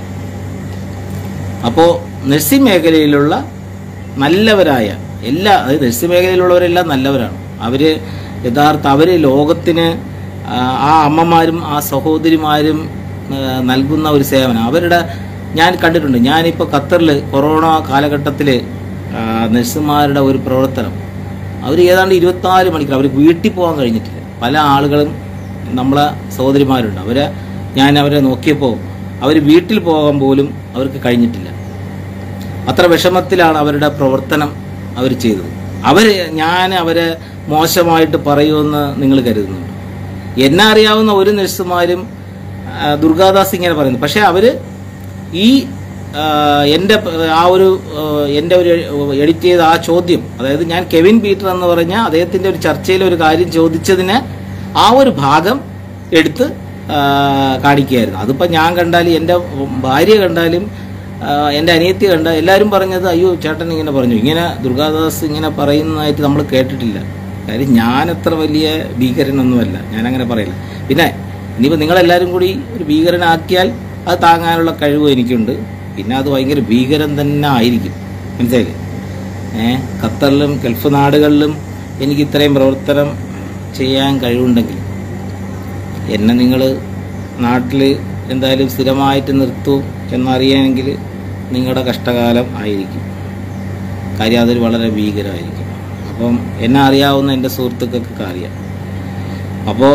അപ്പോൾ നഴ്സിംഗ് മേഖലയിലുള്ള നല്ലവരായ എല്ലാ അതായത് നഴ്സിംഗ് മേഖലയിലുള്ളവരെല്ലാം നല്ലവരാണ് അവർ യഥാർത്ഥ അവർ ലോകത്തിന് ആ, ആ അമ്മമാരും ആ സഹോദരിമാരും ആ, നൽകുന്ന ഒരു സേവനം അവരുടെ ഞാൻ കണ്ടിട്ടുണ്ട് ഞാനിപ്പോൾ ഖത്തറിൽ കൊറോണ കാലഘട്ടത്തിൽ നഴ്സുമാരുടെ ഒരു പ്രവർത്തനം അവർ ഏതാണ്ട് ഇരുപത്തിനാല് മണിക്കൂർ അവർ വീട്ടിൽ പോകാൻ കഴിഞ്ഞിട്ടില്ല പല ആളുകളും നമ്മളെ സഹോദരിമാരുണ്ട് അവരെ ഞാൻ അവരെ നോക്കിയപ്പോൾ അവർ വീട്ടിൽ പോകാൻ പോലും അവർക്ക് കഴിഞ്ഞിട്ടില്ല അത്ര വിഷമത്തിലാണ് അവരുടെ പ്രവർത്തനം അവർ ചെയ്തത് അവർ ഞാൻ അവരെ മോശമായിട്ട് പറയുമെന്ന് നിങ്ങൾ കരുതുന്നുണ്ട് എന്നെ അറിയാവുന്ന ഒരു നഴ്സുമാരും ആ, ദുർഗാദാസ് ഇങ്ങനെ പറയുന്നു പക്ഷേ അവർ ഈ ആ, എൻ്റെ പ- ആ ഒരു ആ, എൻ്റെ ഒരു എഡിറ്റ് ചെയ്ത ആ ചോദ്യം അതായത് ഞാൻ കെവിൻ പീറ്റർ എന്ന് പറഞ്ഞ അദ്ദേഹത്തിൻ്റെ ഒരു ചർച്ചയിൽ ഒരു കാര്യം ചോദിച്ചതിന് ആ ഒരു ഭാഗം എടുത്ത് ആ, കാണിക്കുകയായിരുന്നു അതിപ്പോൾ ഞാൻ കണ്ടാലും എൻ്റെ ഭാര്യ കണ്ടാലും ആ, എൻ്റെ അനിയത്തി കണ്ട എല്ലാവരും പറഞ്ഞത് അയ്യോ ചേട്ടൻ ഇങ്ങനെ പറഞ്ഞു ഇങ്ങനെ ദുർഗാദാസ് ഇങ്ങനെ പറയുന്നതായിട്ട് നമ്മൾ കേട്ടിട്ടില്ല കാര്യം ഞാൻ അത്ര വലിയ ഭീകരനൊന്നുമല്ല ഞാൻ അങ്ങനെ പറയില്ല പിന്നെ ഇനിയിപ്പോൾ നിങ്ങളെല്ലാവരും കൂടി ഒരു ഭീകരനാക്കിയാൽ അത് താങ്ങാനുള്ള കഴിവ് എനിക്കുണ്ട് പിന്നെ അത് ഭയങ്കര ഭീകരം തന്നെ ആയിരിക്കും മനസ്സിലായില്ലേ ഏഹ് ഖത്തറിലും ഗൾഫ് നാടുകളിലും എനിക്ക് ഇത്രയും പ്രവർത്തനം ചെയ്യാൻ കഴിവുണ്ടെങ്കിൽ എന്നെ നിങ്ങൾ നാട്ടിൽ എന്തായാലും സ്ഥിരമായിട്ട് നിർത്തൂ എന്നറിയാമെങ്കിൽ നിങ്ങളുടെ കഷ്ടകാലം ആയിരിക്കും കാര്യം അതൊരു വളരെ ഭീകരമായിരിക്കും അപ്പം എന്നെ അറിയാവുന്ന എൻ്റെ സുഹൃത്തുക്കൾക്കൊക്കെ അറിയാം അപ്പോൾ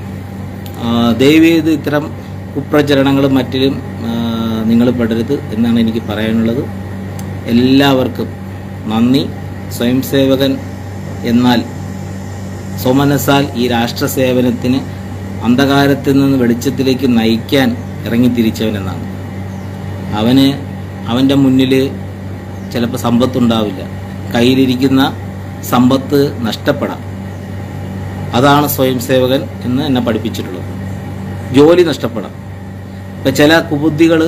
ദയവ് ചെയ്ത് ഇത്തരം കുപ്രചരണങ്ങളും മറ്റിലും നിങ്ങൾ പെടരുത് എന്നാണ് എനിക്ക് പറയാനുള്ളത് എല്ലാവർക്കും നന്ദി സ്വയം സേവകൻ എന്നാൽ സോമനസാൽ ഈ രാഷ്ട്ര സേവനത്തിന് അന്ധകാരത്തിൽ നിന്ന് വെളിച്ചത്തിലേക്ക് നയിക്കാൻ ഇറങ്ങിത്തിരിച്ചവനെന്നാണ് അവന് അവൻ്റെ മുന്നിൽ ചിലപ്പോൾ സമ്പത്തുണ്ടാവില്ല കയ്യിലിരിക്കുന്ന സമ്പത്ത് നഷ്ടപ്പെടാം അതാണ് സ്വയം സേവകൻ എന്ന് എന്നെ പഠിപ്പിച്ചിട്ടുള്ളത് ജോലി നഷ്ടപ്പെടാം ഇപ്പം ചില കുബുദ്ധികൾ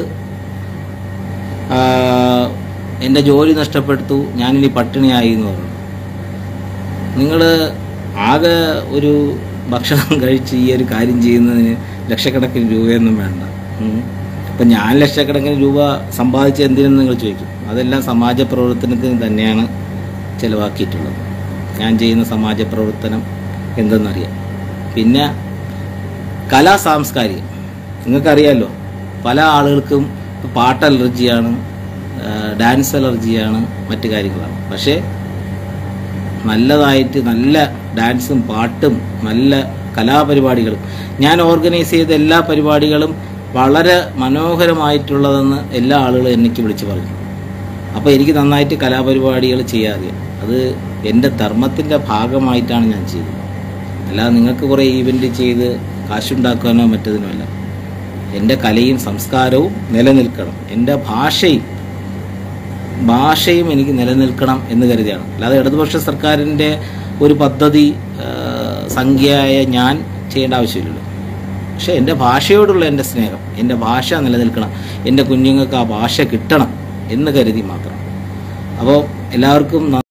എൻ്റെ ജോലി നഷ്ടപ്പെടുത്തു ഞാനിനി പട്ടിണിയായി എന്ന് പറഞ്ഞു നിങ്ങൾ ആകെ ഒരു ഭക്ഷണം കഴിച്ച് ഈ ഒരു കാര്യം ചെയ്യുന്നതിന് ലക്ഷക്കണക്കിന് രൂപയൊന്നും വേണ്ട ഉം. ഇപ്പം ഞാൻ ലക്ഷക്കണക്കിന് രൂപ സമ്പാദിച്ച എന്തിനെന്ന് നിങ്ങൾ ചോദിക്കും അതെല്ലാം സമാജ പ്രവർത്തനത്തിന് തന്നെയാണ് ചിലവാക്കിയിട്ടുള്ളത് ഞാൻ ചെയ്യുന്ന സമാജ പ്രവർത്തനം എന്തെന്നറിയാം പിന്നെ കലാ സാംസ്കാരികം നിങ്ങൾക്കറിയാമല്ലോ പല ആളുകൾക്കും ഇപ്പം പാട്ട് അലർജിയാണ് ആ, ഡാൻസ് അലർജിയാണ് മറ്റു കാര്യങ്ങളാണ് പക്ഷേ നല്ലതായിട്ട് നല്ല ഡാൻസും പാട്ടും നല്ല കലാപരിപാടികളും ഞാൻ ഓർഗനൈസ് ചെയ്ത എല്ലാ പരിപാടികളും വളരെ മനോഹരമായിട്ടുള്ളതെന്ന് എല്ലാ ആളുകളും എനിക്ക് വിളിച്ചു പറഞ്ഞു അപ്പോൾ എനിക്ക് നന്നായിട്ട് കലാപരിപാടികൾ ചെയ്യാതെ അത് എൻ്റെ ധർമ്മത്തിൻ്റെ ഭാഗമായിട്ടാണ് ഞാൻ ചെയ്യുന്നത് അല്ലാതെ നിങ്ങൾക്ക് കുറേ ഈവൻ്റ് ചെയ്ത് കാശുണ്ടാക്കാനോ മറ്റതിനുമല്ല എൻ്റെ കലയും സംസ്കാരവും നിലനിൽക്കണം എൻ്റെ ഭാഷയും ഭാഷയും എനിക്ക് നിലനിൽക്കണം എന്ന് കരുതിയാണ് അല്ലാതെ ഇടതുപക്ഷ സർക്കാരിൻ്റെ ഒരു പദ്ധതി ആ, സംഖ്യയായ ഞാൻ ചെയ്യേണ്ട ആവശ്യമില്ലല്ലോ പക്ഷേ എൻ്റെ ഭാഷയോടുള്ള എൻ്റെ സ്നേഹം എൻ്റെ ഭാഷ നിലനിൽക്കണം എൻ്റെ കുഞ്ഞുങ്ങൾക്ക് ആ ഭാഷ കിട്ടണം എന്ന് കരുതി മാത്രം അപ്പോൾ എല്ലാവർക്കും നന്ദി